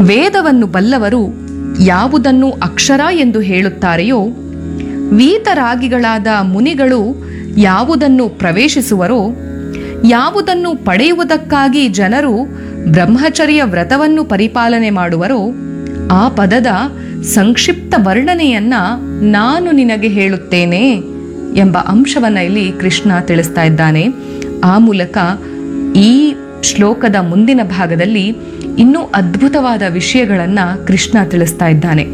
ವೇದವನ್ನು ಬಲ್ಲವರು ಯಾವುದನ್ನು ಅಕ್ಷರ ಎಂದು ಹೇಳುತ್ತಾರೆಯೋ ವೀತರಾಗಿಗಳಾದ ಮುನಿಗಳು ಯಾವುದನ್ನು ಪ್ರವೇಶಿಸುವರೋ ಯಾವುದನ್ನು ಪಡೆಯುವುದಕ್ಕಾಗಿ ಜನರು ಬ್ರಹ್ಮಚರ್ಯ ವ್ರತವನ್ನು ಪರಿಪಾಲನೆ ಮಾಡುವರೋ ಆ ಪದದ ಸಂಕ್ಷಿಪ್ತ ವರ್ಣನೆಯನ್ನ ನಾನು ನಿನಗೆ ಹೇಳುತ್ತೇನೆ ಎಂಬ ಅಂಶವನ್ನ ಇಲ್ಲಿ ಕೃಷ್ಣ ತಿಳಿಸ್ತಾ ಇದ್ದಾನೆ ಆ ಮೂಲಕ ಈ ಶ್ಲೋಕದ ಮುಂದಿನ ಭಾಗದಲ್ಲಿ ಇನ್ನೂ ಅದ್ಭುತವಾದ ವಿಷಯಗಳನ್ನ ಕೃಷ್ಣ ತಿಳಿಸ್ತಾ ಇದ್ದಾನೆ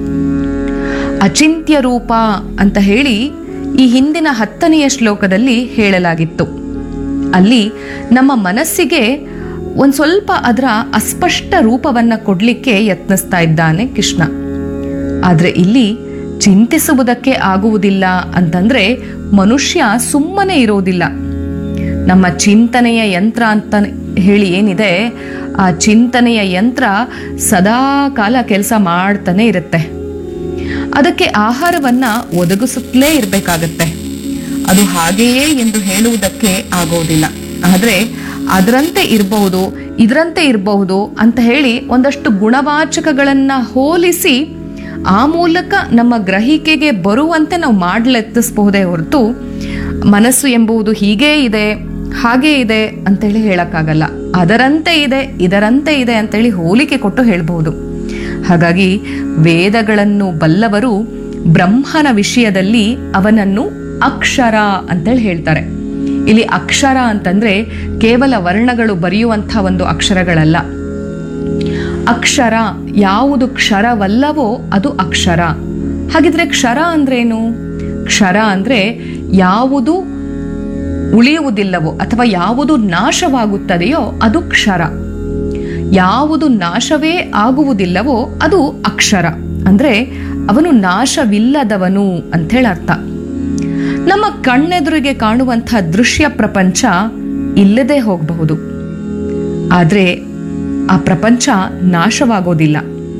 ಅಚಿಂತ್ಯ ರೂಪ ಅಂತ ಹೇಳಿ ಈ ಹಿಂದಿನ ಹತ್ತನೆಯ ಶ್ಲೋಕದಲ್ಲಿ ಹೇಳಲಾಗಿತ್ತು ಅಲ್ಲಿ ನಮ್ಮ ಮನಸ್ಸಿಗೆ ಒಂದು ಸ್ವಲ್ಪ ಅದರ ಅಸ್ಪಷ್ಟ ರೂಪವನ್ನ ಕೊಡ್ಲಿಕ್ಕೆ ಯತ್ನಿಸ್ತಾ ಇದ್ದಾನೆ ಕೃಷ್ಣ ಆದ್ರೆ ಇಲ್ಲಿ ಚಿಂತಿಸುವುದಕ್ಕೆ ಆಗುವುದಿಲ್ಲ ಅಂತಂದ್ರೆ ಮನುಷ್ಯ ಸುಮ್ಮನೆ ಇರೋದಿಲ್ಲ ನಮ್ಮ ಚಿಂತನೆಯ ಯಂತ್ರ ಅಂತ ಹೇಳಿ ಏನಿದೆ ಆ ಚಿಂತನೆಯ ಯಂತ್ರ ಸದಾ ಕಾಲ ಕೆಲಸ ಮಾಡ್ತಾನೆ ಇರುತ್ತೆ ಅದಕ್ಕೆ ಆಹಾರವನ್ನ ಒದಗಿಸುತ್ತಲೇ ಇರಬೇಕಾಗತ್ತೆ ಅದು ಹಾಗೆಯೇ ಎಂದು ಹೇಳುವುದಕ್ಕೆ ಆಗೋದಿಲ್ಲ ಆದ್ರೆ ಅದರಂತೆ ಇರಬಹುದು ಇದರಂತೆ ಇರಬಹುದು ಅಂತ ಹೇಳಿ ಒಂದಷ್ಟು ಗುಣವಾಚಕಗಳನ್ನ ಹೋಲಿಸಿ ಆ ಮೂಲಕ ನಮ್ಮ ಗ್ರಹಿಕೆಗೆ ಬರುವಂತೆ ನಾವು ಮಾಡ್ಲೆತ್ತಿಸಬಹುದೇ ಹೊರತು ಮನಸ್ಸು ಎಂಬುದು ಹೀಗೇ ಇದೆ ಹಾಗೇ ಇದೆ ಅಂತೇಳಿ ಹೇಳಕ್ಕಾಗಲ್ಲ ಅದರಂತೆ ಇದೆ ಇದರಂತೆ ಇದೆ ಅಂತೇಳಿ ಹೋಲಿಕೆ ಕೊಟ್ಟು ಹೇಳ್ಬಹುದು ಹಾಗಾಗಿ ವೇದಗಳನ್ನು ಬಲ್ಲವರು ಬ್ರಹ್ಮನ ವಿಷಯದಲ್ಲಿ ಅವನನ್ನು ಅಕ್ಷರ ಅಂತೇಳಿ ಹೇಳ್ತಾರೆ ಇಲ್ಲಿ ಅಕ್ಷರ ಅಂತಂದ್ರೆ ಕೇವಲ ವರ್ಣಗಳು ಬರೆಯುವಂಥ ಒಂದು ಅಕ್ಷರಗಳಲ್ಲ ಅಕ್ಷರ ಯಾವುದು ಕ್ಷರವಲ್ಲವೋ ಅದು ಅಕ್ಷರ ಹಾಗಿದ್ರೆ ಕ್ಷರ ಅಂದ್ರೇನು ಕ್ಷರ ಅಂದ್ರೆ ಯಾವುದು ಉಳಿಯುವುದಿಲ್ಲವೋ ಅಥವಾ ಯಾವುದು ನಾಶವಾಗುತ್ತದೆಯೋ ಅದು ಕ್ಷರ ಯಾವುದು ನಾಶವೇ ಆಗುವುದಿಲ್ಲವೋ ಅದು ಅಕ್ಷರ ಅಂದ್ರೆ ಅವನು ನಾಶವಿಲ್ಲದವನು ಅಂಥೇಳಿ ಅರ್ಥ ನಮ್ಮ ಕಣ್ಣೆದುರಿಗೆ ಕಾಣುವಂಥ ದೃಶ್ಯ ಪ್ರಪಂಚ ಇಲ್ಲದೆ ಹೋಗಬಹುದು ಆದರೆ ಆ ಪ್ರಪಂಚ ನಾಶವಾಗೋದಿಲ್ಲ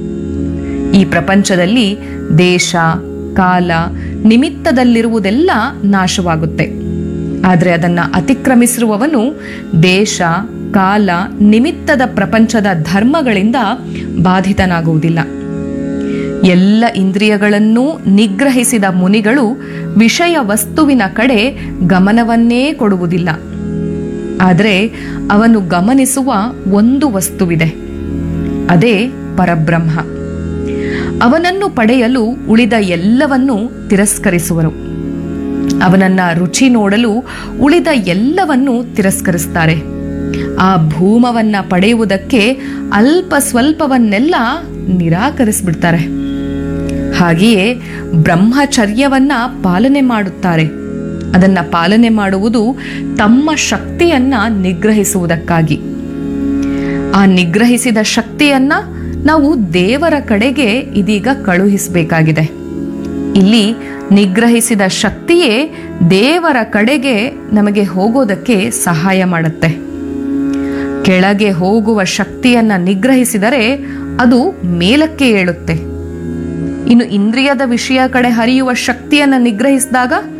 ಈ ಪ್ರಪಂಚದಲ್ಲಿ ದೇಶ ಕಾಲ ನಿಮಿತ್ತದಲ್ಲಿರುವುದೆಲ್ಲ ನಾಶವಾಗುತ್ತೆ ಆದರೆ ಅದನ್ನ ಅತಿಕ್ರಮಿಸಿರುವವನು ದೇಶ ಕಾಲ ನಿಮಿತ್ತದ ಪ್ರಪಂಚದ ಧರ್ಮಗಳಿಂದ ಬಾಧಿತನಾಗುವುದಿಲ್ಲ ಎಲ್ಲ ಇಂದ್ರಿಯಗಳನ್ನೂ ನಿಗ್ರಹಿಸಿದ ಮುನಿಗಳು ವಿಷಯ ವಸ್ತುವಿನ ಕಡೆ ಗಮನವನ್ನೇ ಕೊಡುವುದಿಲ್ಲ ಆದರೆ ಅವನು ಗಮನಿಸುವ ಒಂದು ವಸ್ತುವಿದೆ ಅದೇ ಪರಬ್ರಹ್ಮ ಅವನನ್ನು ಪಡೆಯಲು ಉಳಿದ ಎಲ್ಲವನ್ನೂ ತಿರಸ್ಕರಿಸುವರು ಅವನನ್ನ ರುಚಿ ನೋಡಲು ಉಳಿದ ಎಲ್ಲವನ್ನೂ ತಿರಸ್ಕರಿಸ್ತಾರೆ ಆ ಭೂಮವನ್ನ ಪಡೆಯುವುದಕ್ಕೆ ಅಲ್ಪ ಸ್ವಲ್ಪವನ್ನೆಲ್ಲ ನಿರಾಕರಿಸ್ಬಿಡ್ತಾರೆ ಹಾಗೆಯೇ ಬ್ರಹ್ಮಚರ್ಯವನ್ನ ಪಾಲನೆ ಮಾಡುತ್ತಾರೆ ಅದನ್ನ ಪಾಲನೆ ಮಾಡುವುದು ತಮ್ಮ ಶಕ್ತಿಯನ್ನ ನಿಗ್ರಹಿಸುವುದಕ್ಕಾಗಿ ಆ ನಿಗ್ರಹಿಸಿದ ಶಕ್ತಿಯನ್ನ ನಾವು ದೇವರ ಕಡೆಗೆ ಇದೀಗ ಕಳುಹಿಸಬೇಕಾಗಿದೆ ಇಲ್ಲಿ ನಿಗ್ರಹಿಸಿದ ಶಕ್ತಿಯೇ ದೇವರ ಕಡೆಗೆ ನಮಗೆ ಹೋಗೋದಕ್ಕೆ ಸಹಾಯ ಮಾಡುತ್ತೆ ಕೆಳಗೆ ಹೋಗುವ ಶಕ್ತಿಯನ್ನ ನಿಗ್ರಹಿಸಿದರೆ ಅದು ಮೇಲಕ್ಕೆ ಏಳುತ್ತೆ ಇನ್ನು ಇಂದ್ರಿಯದ ವಿಷಯ ಕಡೆ ಹರಿಯುವ ಶಕ್ತಿಯನ್ನ ನಿಗ್ರಹಿಸಿದಾಗ